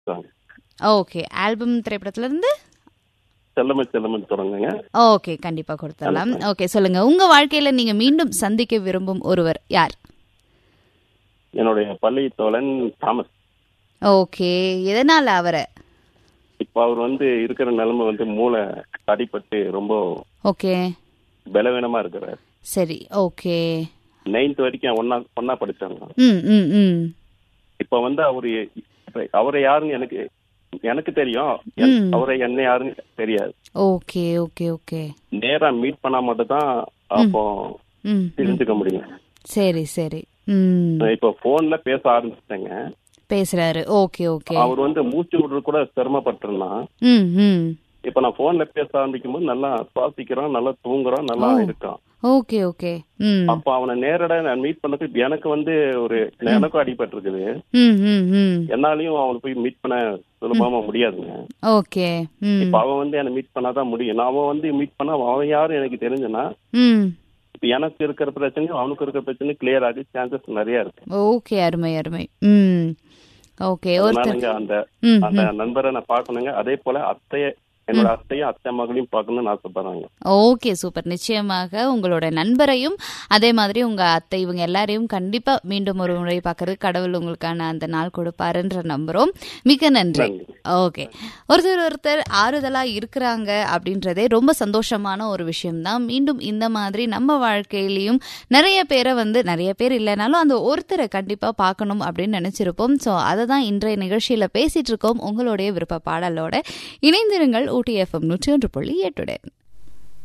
song. Okay album திரைப்படத்துல இருந்து செல்லமை செல்லமை தொடங்குங்க ஓகே கண்டிப்பா கொடுத்துடலாம் ஓகே சொல்லுங்க உங்க வாழ்க்கையில நீங்க மீண்டும் சந்திக்க விரும்பும் ஒருவர் யார் என்னுடைய பள்ளி தோழன் தாமஸ் ஓகே எதனால அவரை இப்ப அவர் வந்து இருக்கிற நிலைமை வந்து மூளை அடிபட்டு ரொம்ப ஓகே பலவீனமா இருக்கிறார் சரி ஓகே நைன்த் வரைக்கும் ஒன்னா ஒன்னா படிச்சாங்க ம் ம் ம் இப்ப வந்து அவரு இப்ப அவரை யாருன்னு எனக்கு எனக்கு தெரியும் என்- ம். அவரை என்ன யாருன்னு தெரியாது ஓகே ஓகே ஓகே நேரா மீட் பண்ணா மட்டும் தான் அப்போ ம் தெரிஞ்சுக்க முடியும் சரி சரி ம் இப்ப போன்ல பேச ஆரம்பிச்சிட்டேங்க பேசுறாரு ஓகே ஓகே அவர் வந்து மூச்சு விடுறது கூட சிரமப்பட்டிருந்தான் ம் ம் இப்ப நான் போன்ல பேச ஆரம்பிக்கும் போது நல்லா சுவாசிக்கிறான் நல்லா தூங்குறான் நல்லா இருக்கான் ஓகே ஓகே ம் அப்ப அவனை நேரடா நான் மீட் பண்ணதுக்கு எனக்கு வந்து ஒரு எனக்கும் அடிபட்டு இருக்குது ம் ம் ம் என்னாலையும் அவனை போய் மீட் பண்ண சுலபமா முடியாதுங்க ஓகே ம் இப்ப அவன் வந்து என்ன மீட் பண்ணாதான் முடியும் நான் அவன் வந்து மீட் பண்ணா அவன் யாரும் எனக்கு தெரிஞ்சுனா ம் இப்ப எனக்கு இருக்கிற பிரச்சனையும் அவனுக்கு இருக்கிற பிரச்சனையும் கிளியர் ஆகி சான்சஸ் நிறைய இருக்கு ஓகே அருமை அருமை ம் ஓகே ஒருத்தர் அதனாலங்க அந்த ம் அந்த நண்பரை நான் பார்க்கணுங்க அதே போல அத்தைய என்னோட அத்தையும் அத்தை மகளையும் பார்க்கணும்னு ஆசைப்படுறாங்க ஓகே சூப்பர் நிச்சயமாக உங்களோட நண்பரையும் அதே மாதிரி உங்க அத்தை இவங்க எல்லாரையும் கண்டிப்பா மீண்டும் ஒரு முறை பார்க்கறது கடவுள் உங்களுக்கான அந்த நாள் கொடுப்பாருன்ற நம்புறோம் மிக நன்றி நன்றி. ஓகே ஒருத்தர் ஒருத்தர் ஆறுதலா இருக்கிறாங்க அப்படின்றதே ரொம்ப சந்தோஷமான ஒரு விஷயம்தான் மீண்டும் இந்த மாதிரி நம்ம வாழ்க்கையிலையும் நிறைய பேரை வந்து நிறைய பேர் இல்லைனாலும் அந்த ஒருத்தரை கண்டிப்பா பார்க்கணும் அப்படின்னு நினைச்சிருப்போம் ஸோ அதை தான் இன்றைய நிகழ்ச்சியில பேசிட்டு இருக்கோம் உங்களுடைய விருப்ப பாடலோட இணைந்திருங்கள் ஊட்டி எஃப்எம் நூற்றி ஒன்று புள்ளி எட்டுடன்